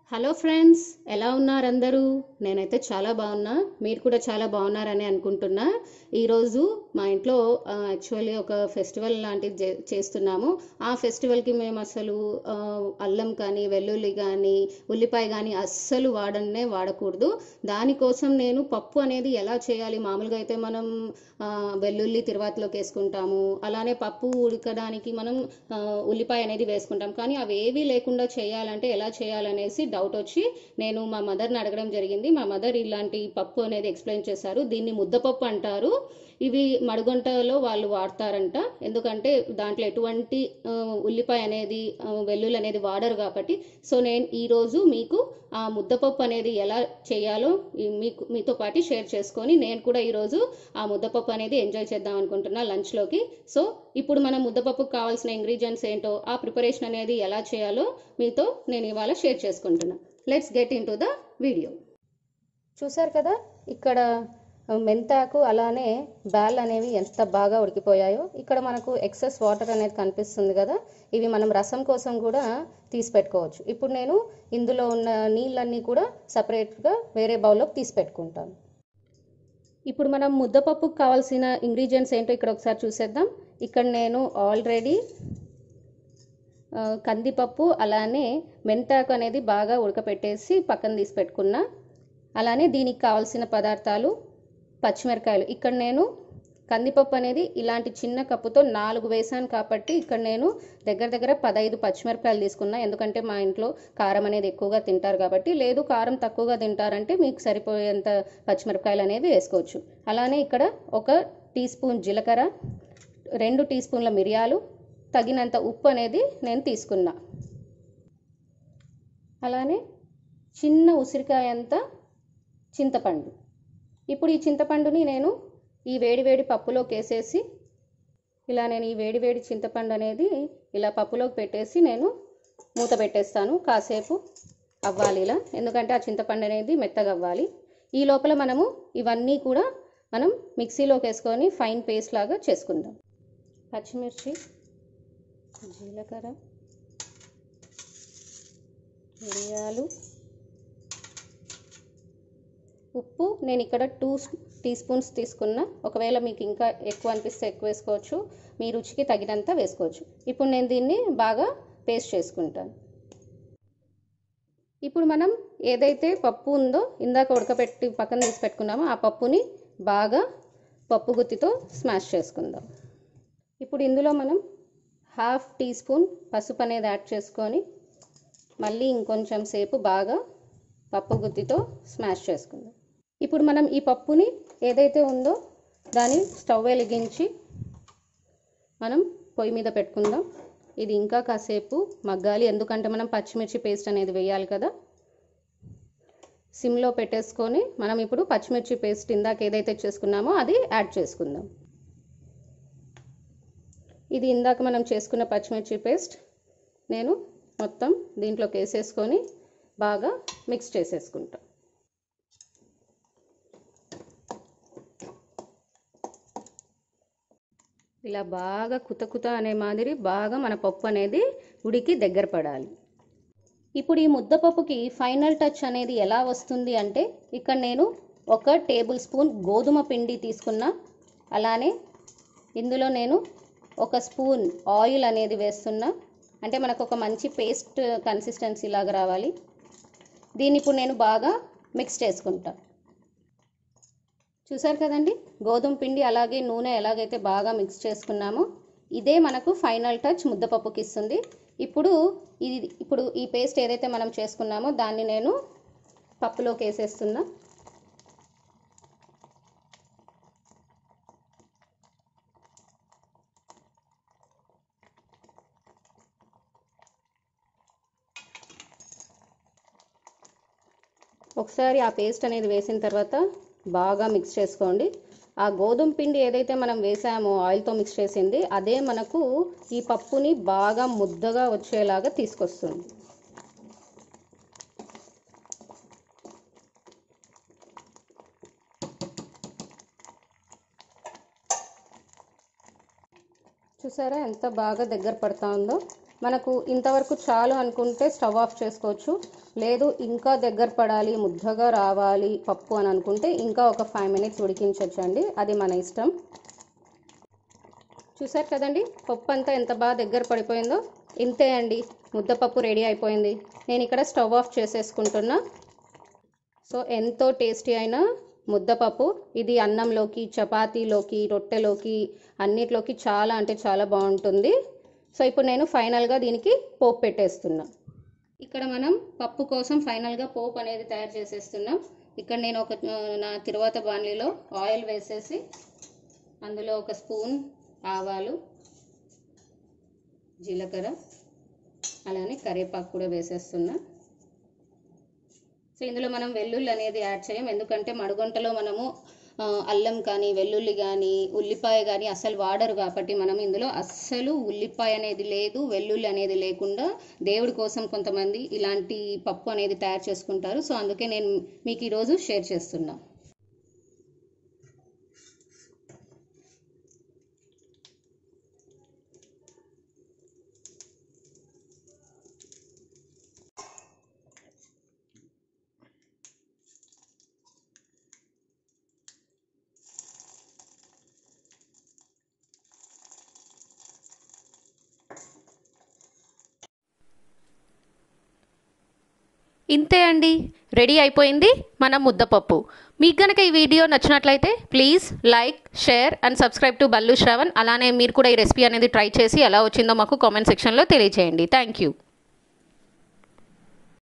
hello friends ఎలా ఉన్నారు అందరూ నేనైతే చాలా బాగున్నా మీరు కూడా చాలా బాగున్నారని అనుకుంటున్నా ఈరోజు మా ఇంట్లో యాక్చువల్లీ ఒక ఫెస్టివల్ లాంటిది చే- చేస్తున్నాము ఆ ఫెస్టివల్కి మేము అసలు ఆ, అల్లం కానీ వెల్లుల్లి కానీ ఉల్లిపాయ కానీ అస్సలు వాడనే వాడకూడదు దానికోసం నేను పప్పు అనేది ఎలా చేయాలి మామూలుగా అయితే మనం ఆ, వెల్లుల్లి తిరువాతలోకి వేసుకుంటాము అలానే పప్పు ఉడకడానికి మనం ఆ, ఉల్లిపాయ అనేది వేసుకుంటాం కానీ అవి ఏవి లేకుండా చేయాలంటే ఎలా చేయాలనేసి డౌట్ వచ్చి నేను మా మదర్ని అడగడం జరిగింది మా మదర్ ఇలాంటి పప్పు అనేది ఎక్స్ప్లెయిన్ చేశారు దీన్ని ముద్దపప్పు అంటారు ఇవి మడుగొంటలో వాళ్ళు వాడతారంట ఎందుకంటే దాంట్లో ఎటువంటి ఆ, ఉల్లిపాయ అనేది ఆ, వెల్లుల్లి అనేది వాడరు కాబట్టి సో నేను ఈరోజు మీకు ఆ ముద్దపప్పు అనేది ఎలా చేయాలో ఈ మీకు మీతో పాటు షేర్ చేసుకొని నేను కూడా ఈరోజు ఆ ముద్దపప్పు అనేది ఎంజాయ్ చేద్దాం అనుకుంటున్నా లంచ్లోకి సో ఇప్పుడు మనం ముద్దపప్పుకు కావాల్సిన ఇంగ్రీడియంట్స్ ఏంటో ఆ ప్రిపరేషన్ అనేది ఎలా చేయాలో మీతో నేను ఇవాళ షేర్ చేసుకుంటున్నా let's get into the video చూసారు కదా ఇక్కడ మెంతాకు అలానే బ్యాల్ అనేవి ఎంత బాగా ఉడికిపోయాయో ఇక్కడ మనకు ఎక్సెస్ వాటర్ అనేది కనిపిస్తుంది కదా ఇవి మనం రసం కోసం కూడా తీసి పెట్టుకోవచ్చు ఇప్పుడు నేను ఇందులో ఉన్న నీళ్ళన్నీ కూడా సపరేట్గా వేరే బౌల్లోకి తీసి పెట్టుకుంటాను ఇప్పుడు మనం ముద్దపప్పుకు కావాల్సిన ఇంగ్రీడియంట్స్ ఏంటో ఇక్కడ ఒకసారి చూసేద్దాం ఇక్కడ నేను ఆల్రెడీ ఆ, కందిపప్పు అలానే మెంతాకు అనేది బాగా ఉడకపెట్టేసి పక్కన తీసి పెట్టుకున్నా అలానే దీనికి కావాల్సిన పదార్థాలు పచ్చిమిరకాయలు ఇక్కడ నేను కందిపప్పు అనేది ఇలాంటి చిన్న కప్పుతో నాలుగు వేసాను కాబట్టి ఇక్కడ నేను దగ్గర దగ్గర పదహైదు పచ్చిమిరపకాయలు తీసుకున్నా ఎందుకంటే మా ఇంట్లో కారం అనేది ఎక్కువగా తింటారు కాబట్టి లేదు కారం తక్కువగా తింటారంటే మీకు సరిపోయేంత పచ్చిమిరపకాయలు అనేది వేసుకోవచ్చు అలానే ఇక్కడ ఒక టీ స్పూన్ జీలకర్ర రెండు టీ స్పూన్ల మిరియాలు తగినంత ఉప్పు అనేది నేను తీసుకున్నా అలానే చిన్న ఉసిరికాయ అంత చింతపండు ఇప్పుడు ఈ చింతపండుని నేను ఈ వేడివేడి పప్పులోకి వేసేసి ఇలా నేను ఈ వేడివేడి చింతపండు అనేది ఇలా పప్పులోకి పెట్టేసి నేను మూత పెట్టేస్తాను కాసేపు అవ్వాలి ఇలా ఎందుకంటే ఆ చింతపండు అనేది మెత్తగా అవ్వాలి ఈ లోపల మనము ఇవన్నీ కూడా మనం మిక్సీలోకి వేసుకొని ఫైన్ పేస్ట్ లాగా చేసుకుందాం పచ్చిమిర్చి జీలకర్ర మిరియాలు ఉప్పు నేను ఇక్కడ టూ టీ స్పూన్స్ తీసుకున్నా ఒకవేళ మీకు ఇంకా ఎక్కువ అనిపిస్తే ఎక్కువ వేసుకోవచ్చు మీ రుచికి తగినంత వేసుకోవచ్చు ఇప్పుడు నేను దీన్ని బాగా పేస్ట్ చేసుకుంటాను ఇప్పుడు మనం ఏదైతే పప్పు ఉందో ఇందాక ఉడకపెట్టి పక్కన తీసి పెట్టుకున్నామో ఆ పప్పుని బాగా పప్పు గుత్తితో స్మాష్ చేసుకుందాం ఇప్పుడు ఇందులో మనం హాఫ్ టీ స్పూన్ పసుపు అనేది యాడ్ చేసుకొని మళ్ళీ ఇంకొంచెం సేపు బాగా పప్పు గుత్తితో స్మాష్ చేసుకుందాం ఇప్పుడు మనం ఈ పప్పుని ఏదైతే ఉందో దాన్ని స్టవ్ వెలిగించి మనం పొయ్యి మీద పెట్టుకుందాం ఇది ఇంకా కాసేపు మగ్గాలి ఎందుకంటే మనం పచ్చిమిర్చి పేస్ట్ అనేది వేయాలి కదా సిమ్లో పెట్టేసుకొని మనం ఇప్పుడు పచ్చిమిర్చి పేస్ట్ ఇందాక ఏదైతే చేసుకున్నామో అది యాడ్ చేసుకుందాం ఇది ఇందాక మనం చేసుకున్న పచ్చిమిర్చి పేస్ట్ నేను మొత్తం దీంట్లోకి వేసేసుకొని బాగా మిక్స్ చేసేసుకుంటాం ఇలా బాగా కుత కుత అనే మాదిరి బాగా మన పప్పు అనేది ఉడికి దగ్గర పడాలి ఇప్పుడు ఈ ముద్దపప్పుకి ఫైనల్ టచ్ అనేది ఎలా వస్తుంది అంటే ఇక్కడ నేను ఒక టేబుల్ స్పూన్ గోధుమ పిండి తీసుకున్నా అలానే ఇందులో నేను ఒక స్పూన్ ఆయిల్ అనేది వేస్తున్నా అంటే మనకు ఒక మంచి పేస్ట్ కన్సిస్టెన్సీ లాగా రావాలి దీన్ని ఇప్పుడు నేను బాగా మిక్స్ చేసుకుంటా చూసారు కదండి గోధుమ పిండి అలాగే నూనె ఎలాగైతే బాగా మిక్స్ చేసుకున్నామో ఇదే మనకు ఫైనల్ టచ్ ముద్దపప్పుకి ఇస్తుంది ఇప్పుడు ఇది ఇప్పుడు ఈ పేస్ట్ ఏదైతే మనం చేసుకున్నామో దాన్ని నేను పప్పులోకి వేసేస్తున్నా ఒకసారి ఆ పేస్ట్ అనేది వేసిన తర్వాత బాగా మిక్స్ చేసుకోండి ఆ గోధుమ పిండి ఏదైతే మనం వేసామో ఆయిల్తో మిక్స్ చేసింది అదే మనకు ఈ పప్పుని బాగా ముద్దగా వచ్చేలాగా తీసుకొస్తుంది చూసారా ఎంత బాగా దగ్గర పడతా ఉందో మనకు ఇంతవరకు చాలు అనుకుంటే స్టవ్ ఆఫ్ చేసుకోవచ్చు లేదు ఇంకా దగ్గర పడాలి ముద్దగా రావాలి పప్పు అని అనుకుంటే ఇంకా ఒక ఫైవ్ మినిట్స్ ఉడికించవచ్చండి అది మన ఇష్టం చూసారు కదండి పప్పు అంతా ఎంత బాగా దగ్గర పడిపోయిందో ఇంతే అండి ముద్దపప్పు రెడీ అయిపోయింది నేను ఇక్కడ స్టవ్ ఆఫ్ చేసేసుకుంటున్నా సో ఎంతో టేస్టీ అయిన ముద్దపప్పు ఇది అన్నంలోకి చపాతీలోకి రొట్టెలోకి అన్నిట్లోకి చాలా అంటే చాలా బాగుంటుంది సో ఇప్పుడు నేను ఫైనల్గా దీనికి పోపు పెట్టేస్తున్నా ఇక్కడ మనం పప్పు కోసం ఫైనల్గా పోపు అనేది తయారు చేసేస్తున్నాం ఇక్కడ నేను ఒక ఆ, నా తిరువాత బాణలిలో ఆయిల్ వేసేసి అందులో ఒక స్పూన్ ఆవాలు జీలకర్ర అలానే కరివేపాకు కూడా వేసేస్తున్నా సో ఇందులో మనం వెల్లుల్లి అనేది యాడ్ చేయం ఎందుకంటే మడుగొంటలో మనము ఆ, అల్లం కానీ వెల్లుల్లి కానీ ఉల్లిపాయ కానీ అస్సలు వాడరు కాబట్టి మనం ఇందులో అస్సలు ఉల్లిపాయ అనేది లేదు వెల్లుల్లి అనేది లేకుండా దేవుడి కోసం కొంతమంది ఇలాంటి పప్పు అనేది తయారు చేసుకుంటారు సో అందుకే నేను మీకు ఈరోజు షేర్ చేస్తున్నా ఇంతే అండి రెడీ అయిపోయింది మన ముద్దపప్పు మీకు గనక ఈ వీడియో నచ్చినట్లయితే please like share and subscribe to Ballu Shravan అలానే మీరు కూడా ఈ రెసిపీ అనేది ట్రై చేసి ఎలా వచ్చిందో మాకు కామెంట్ సెక్షన్లో తెలియజేయండి థ్యాంక్ యూ